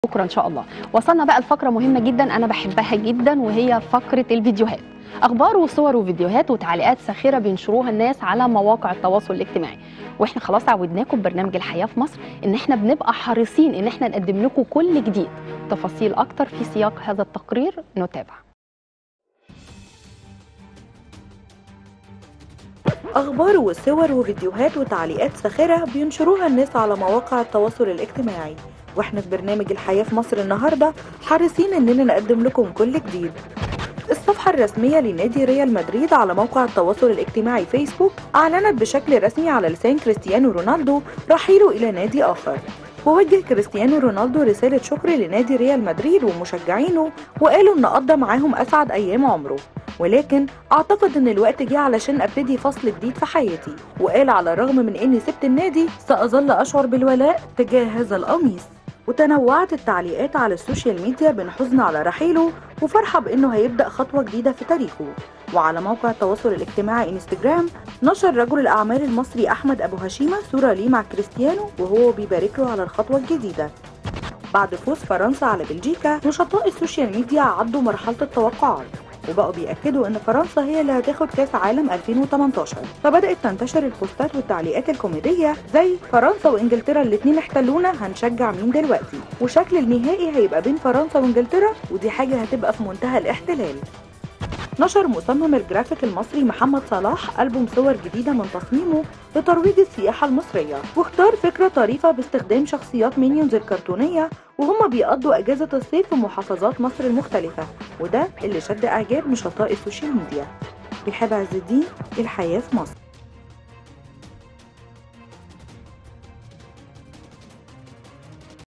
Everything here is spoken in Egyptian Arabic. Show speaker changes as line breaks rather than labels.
بكره ان شاء الله وصلنا بقى لفقره مهمه جدا انا بحبها جدا وهي فقره الفيديوهات اخبار وصور وفيديوهات وتعليقات ساخره بينشروها الناس على مواقع التواصل الاجتماعي واحنا خلاص عودناكم ببرنامج الحياه في مصر ان احنا بنبقى حريصين ان احنا نقدم لكم كل جديد تفاصيل اكتر في سياق هذا التقرير نتابع
أخبار وصور وفيديوهات وتعليقات ساخرة بينشروها الناس على مواقع التواصل الاجتماعي واحنا في برنامج الحياة في مصر النهاردة حريصين اننا نقدم لكم كل جديد الصفحة الرسمية لنادي ريال مدريد على موقع التواصل الاجتماعي فيسبوك أعلنت بشكل رسمي على لسان كريستيانو رونالدو رحيله إلى نادي آخر ووجه كريستيانو رونالدو رسالة شكر لنادي ريال مدريد ومشجعينه وقالوا إن قضى معاهم أسعد أيام عمره ولكن اعتقد ان الوقت جه علشان ابتدي فصل جديد في حياتي وقال على الرغم من اني سبت النادي ساظل اشعر بالولاء تجاه هذا القميص وتنوعت التعليقات على السوشيال ميديا بين حزن على رحيله وفرحة بانه هيبدأ خطوة جديدة في تاريخه وعلى موقع التواصل الاجتماعي انستجرام نشر رجل الاعمال المصري احمد ابو هشيمة صورة ليه مع كريستيانو وهو بيبارك له على الخطوة الجديدة بعد فوز فرنسا على بلجيكا نشطاء السوشيال ميديا عدوا مرحلة التوقعات وبقوا بيأكدوا إن فرنسا هي اللي هتاخد كأس عالم 2018 فبدأت تنتشر البوستات والتعليقات الكوميدية زي فرنسا وإنجلترا الاتنين احتلونا هنشجع مين دلوقتي وشكل النهائي هيبقى بين فرنسا وإنجلترا ودي حاجة هتبقى في منتهى الاحتلال نشر مصمم الجرافيك المصري محمد صلاح ألبوم صور جديدة من تصميمه لترويج السياحة المصرية واختار فكرة طريفة باستخدام شخصيات مينيونز الكرتونية وهم بيقضوا أجازة الصيف في محافظات مصر المختلفة وده اللي شد إعجاب نشطاء السوشيال ميديا رحاب عز الدين الحياة في مصر